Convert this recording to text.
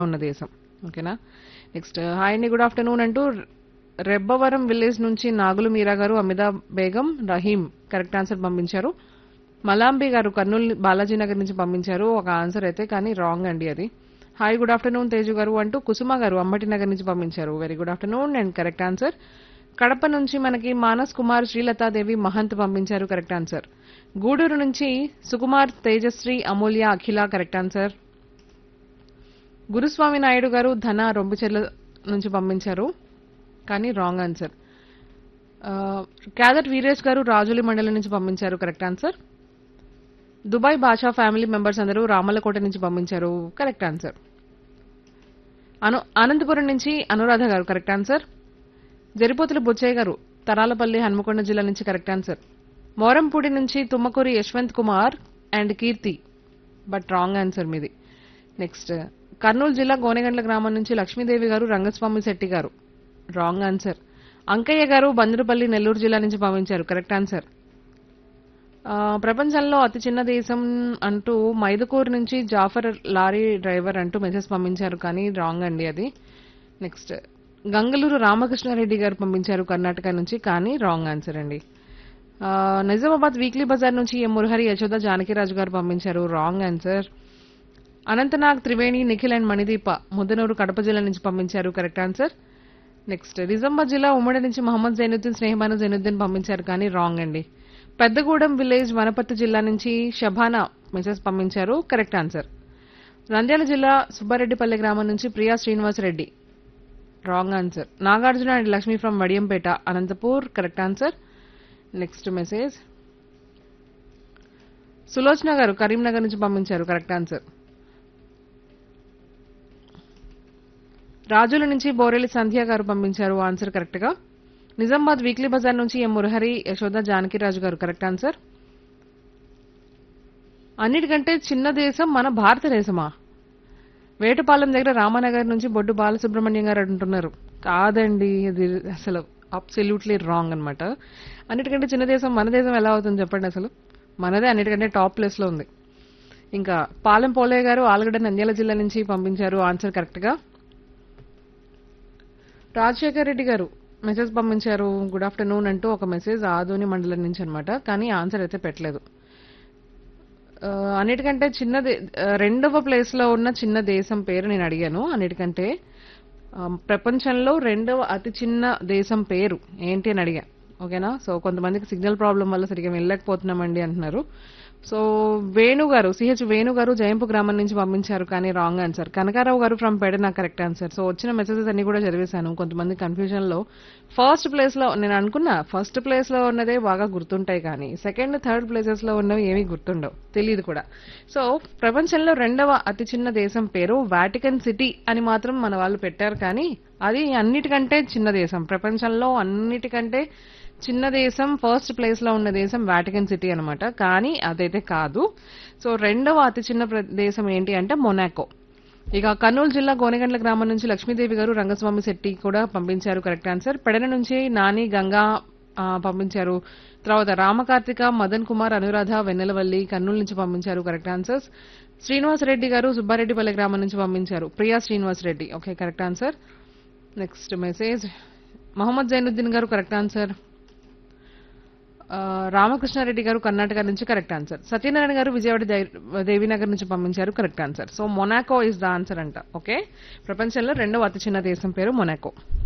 ఉన్న దేశం ఓకేనా నెక్స్ట్ హాయ్ అండి గుడ్ ఆఫ్టర్నూన్ అంటూ రెబ్బవరం విలేజ్ నుంచి నాగులు మీరా గారు అమిదా బేగం రహీం కరెక్ట్ ఆన్సర్ పంపించారు మలాంబి గారు కర్నూలు బాలాజీ నగర్ నుంచి పంపించారు ఒక ఆన్సర్ అయితే కానీ రాంగ్ అండి అది హాయ్ గుడ్ ఆఫ్టర్నూన్ తేజు గారు అంటూ కుసుమ గారు అంబటి నగర్ నుంచి పంపించారు very good afternoon and correct answer Kadapa నుంచి మనకి మానస్ కుమార్ శ్రీలతాదేవి మహంత్ పంపించారు కరెక్ట్ ఆన్సర్ గూడూరు నుంచి సుకుమార్ తేజశ్రీ అమూల్య అఖిల కరెక్ట్ ఆన్సర్ గురుస్వామి నాయుడు గారు ధన రొంబుచెర్ల నుంచి పంపించారు కానీ రాంగ్ ఆన్సర్ క్యాదర్ వీరేష్ గారు రాజులి మండలం నుంచి పంపించారు correct answer Dubai Basha family members అందరూ రామలకోట నుంచి పంపించారు కరెక్ట్ ఆన్సర్ అను అనంతపురం నుంచి అనురాధ గారు కరెక్ట్ ఆన్సర్ జరిపోతుల బుచ్చయ్య గారు తరాలపల్లి హన్మకొండ జిల్లా నుంచి కరెక్ట్ ఆన్సర్ మోరంపూడి నుంచి Tummakuri Yashwant Kumar and Keerthi but wrong answer మీది నెక్స్ట్ కర్నూలు జిల్లా గోనెగండ్ల గ్రామం నుంచి లక్ష్మీదేవి గారు రంగస్వామి శెట్టి గారు రాంగ్ ఆన్సర్ అంకయ్య గారు బంద్రుపల్లి నెల్లూరు జిల్లా నుంచి పంపించారు కరెక్ట్ ఆన్సర్ ఆ, ప్రపంచంలో అతి చిన్న దేశం అంటూ మైదుకూరు నుంచి జాఫర్ లారీ డ్రైవర్ అంటూ మెసేజ్ పంపించారు కానీ రాంగ్ అండి అది నెక్స్ట్ గంగలూరు రామకృష్ణారెడ్డి గారు పంపించారు కర్ణాటక నుంచి కానీ రాంగ్ ఆన్సర్ అండి ఆ, నిజామాబాద్ వీక్లీ బజార్ నుంచి ఎం మురహరి యశోద జానకిరాజు గారు పంపించారు wrong answer Anantnag Triveni Nikhil and Manideep Muddanur Kadapa జిల్లా నుంచి పంపించారు కరెక్ట్ ఆన్సర్ నెక్స్ట్ నిజామాబాద్ జిల్లా ఉమ్మడి నుంచి మహమ్మద్ జైనుద్దీన్ స్నేహబాను జైనుద్దీన్ పంపించారు కానీ రాంగ్ అండి పెద్దగూడెం విలేజ్ వనపర్తి జిల్లా నుంచి షబానా మెసేజ్ పంపించారు కరెక్ట్ ఆన్సర్ నంద్యాల జిల్లా సుబ్బారెడ్డిపల్లి గ్రామం నుంచి Priya Srinivasareddy wrong answer Nagarjuna and Lakshmi from Vadiyampeta Anantapur correct answer next message Sulochana గారు కరీంనగర్ నుంచి పంపించారు కరెక్ట్ ఆన్సర్ రాజుల నుంచి బోరెల్లి సంధ్య గారు పంపించారు ఆన్సర్ కరెక్ట్ గా నిజామాబాద్ వీక్లీ బజార్ నుంచి ఎం మురహరి యశోద జానకిరాజు గారు కరెక్ట్ ఆన్సర్ అన్నిటికంటే చిన్న దేశం మన భారతదేశమా వేటపాలెం దగ్గర రామానగర్ నుంచి బొడ్డు బాలసుబ్రహ్మణ్యం గారు అంటున్నారు కాదండి ఇది అసలు అబ్సల్యూట్లీ రాంగ్ అన్నమాట అన్నిటికంటే చిన్న దేశం మన దేశం ఎలా అవుతుంది చెప్పండి అసలు మనదే అన్నిటికంటే టాప్ ప్లేస్ లో ఉంది ఇంకా పాలెం పోలయ్య గారు ఆలగడ్డ నంద్యాల జిల్లా నుంచి పంపించారు ఆన్సర్ కరెక్ట్ గా రాజశేఖర్ రెడ్డి గారు మెసేజ్ పంపించారు గుడ్ ఆఫ్టర్నూన్ అంటూ ఒక మెసేజ్ ఆదోని మండలం నుంచి అనమాట కానీ ఆన్సర్ అయితే పెట్టలేదు ఆ, అన్నిటికంటే చిన్న దే- ఆ, రెండవ ప్లేస్ లో ఉన్న చిన్న దేశం పేరు నేను అడిగాను అన్నిటికంటే ఆ, ప్రపంచంలో రెండవ అతి చిన్న దేశం పేరు ఏంటి అని అడిగా ఓకేనా సో కొంతమందికి సిగ్నల్ ప్రాబ్లం వల్ల సరిగ్గా వెళ్ళలేకపోతున్నామండి అంటున్నారు సో వేణు గారు సిహెచ్ వేణు గారు జయంపు గ్రామం నుంచి పంపించారు కానీ రాంగ్ ఆన్సర్ కనకారావు గారు from Pedana correct answer so వచ్చిన మెసేజెస్ అన్ని కూడా చదివేశాను కొంతమంది కన్ఫ్యూజన్ లో ఫస్ట్ ప్లేస్ లో నేను అనుకున్నా ఫస్ట్ ప్లేస్ లో ఉన్నదే బాగా గుర్తుంటాయి కానీ సెకండ్ థర్డ్ ప్లేసెస్ లో ఉన్నవి ఏమీ గుర్తుండవు తెలియదు కూడా సో ప్రపంచంలో రెండవ అతి చిన్న దేశం పేరు వాటికన్ సిటీ అని మాత్రం మన వాళ్ళు పెట్టారు కానీ అది అన్నిటికంటే చిన్న దేశం ప్రపంచంలో అన్నిటికంటే చిన్న దేశం ఫస్ట్ ప్లేస్ లో ఉన్న దేశం వాటికన్ సిటీ అన్నమాట కానీ అదైతే కాదు సో రెండవ అతి చిన్న ప్ర- దేశం ఏంటి అంటే మొనాకో ఇక కర్నూలు జిల్లా గోనెగండ్ల గ్రామం నుంచి లక్ష్మీదేవి గారు రంగస్వామి శెట్టి కూడా పంపించారు కరెక్ట్ ఆన్సర్ పెడన నుంచి నాని గంగా ఆ, పంపించారు తర్వాత రామకార్తిక మదన్ కుమార్ అనురాధ వెన్నెలవల్లి కర్నూలు నుంచి పంపించారు కరెక్ట్ ఆన్సర్స్ శ్రీనివాసరెడ్డి గారు సుబ్బారెడ్డిపల్లి గ్రామం నుంచి పంపించారు Priya Srinivasareddy okay correct answer next message Mohammed Zainuddin గారు కరెక్ట్ ఆన్సర్ ఆ, రామకృష్ణారెడ్డి గారు కర్ణాటక నుంచి కరెక్ట్ ఆన్సర్ సత్యనారాయణ గారు విజయవాడ దై- దేవీనగర్ నుంచి పంపించారు correct answer so Monaco is the answer అంట ఓకే ప్రపంచంలో రెండవ అతి చిన్న దేశం పేరు మొనాకో